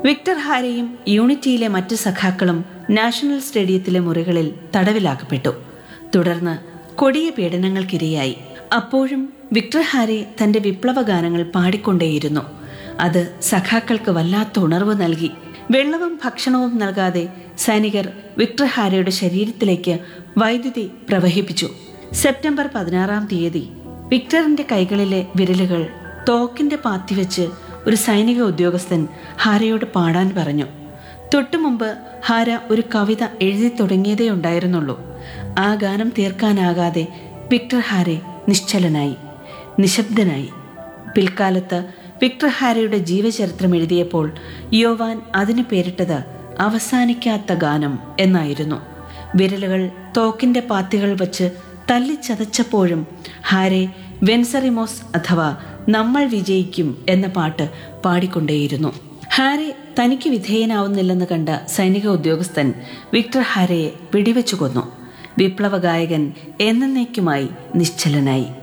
Victor ഹാരയും യൂണിറ്റിയിലെ മറ്റ് സഖാക്കളും national സ്റ്റേഡിയത്തിലെ മുറികളിൽ തടവിലാക്കപ്പെട്ടു തുടർന്ന് കൊടിയ പീഡനങ്ങൾക്കിരയായി അപ്പോഴും വിക്ടർ ഹാരെ തന്റെ വിപ്ലവ ഗാനങ്ങൾ പാടിക്കൊണ്ടേയിരുന്നു അത് സഖാക്കൾക്ക് വല്ലാത്ത ഉണർവ് നൽകി വെള്ളവും ഭക്ഷണവും നൽകാതെ സൈനികർ വിക്ടർ ഹാരയുടെ ശരീരത്തിലേക്ക് വൈദ്യുതി പ്രവഹിപ്പിച്ചു സെപ്റ്റംബർ പതിനാറാം തീയതി വിക്ടറിന്റെ കൈകളിലെ വിരലുകൾ തോക്കിന്റെ പാത്തിവെച്ച് ഒരു സൈനിക ഉദ്യോഗസ്ഥൻ ഹാരയോട് പാടാൻ പറഞ്ഞു തൊട്ടുമുമ്പ് ഹാര ഒരു കവിത എഴുതി തുടങ്ങിയതേ ഉണ്ടായിരുന്നുള്ളൂ ആ ഗാനം തീർക്കാനാകാതെ വിക്ടർ ഹാരെ നിശ്ചലനായി നിശബ്ദനായി പിൽക്കാലത്ത് വിക്ടർ ഹാരയുടെ ജീവചരിത്രം എഴുതിയപ്പോൾ യോവാൻ അതിന് പേരിട്ടത് അവസാനിക്കാത്ത ഗാനം എന്നായിരുന്നു വിരലുകൾ തോക്കിന്റെ പാത്തികൾ വച്ച് തല്ലിച്ചതച്ചപ്പോഴും ഹാരെ വെൻസറിമോസ് അഥവാ നമ്മൾ വിജയിക്കും എന്ന പാട്ട് പാടിക്കൊണ്ടേയിരുന്നു ഹാരെ തനിക്ക് വിധേയനാവുന്നില്ലെന്ന് കണ്ട സൈനിക ഉദ്യോഗസ്ഥൻ വിക്ടർ ഹാരയെ വെടിവെച്ചു കൊന്നു വിപ്ലവ ഗായകൻ എന്നേക്കുമായി നിശ്ചലനായി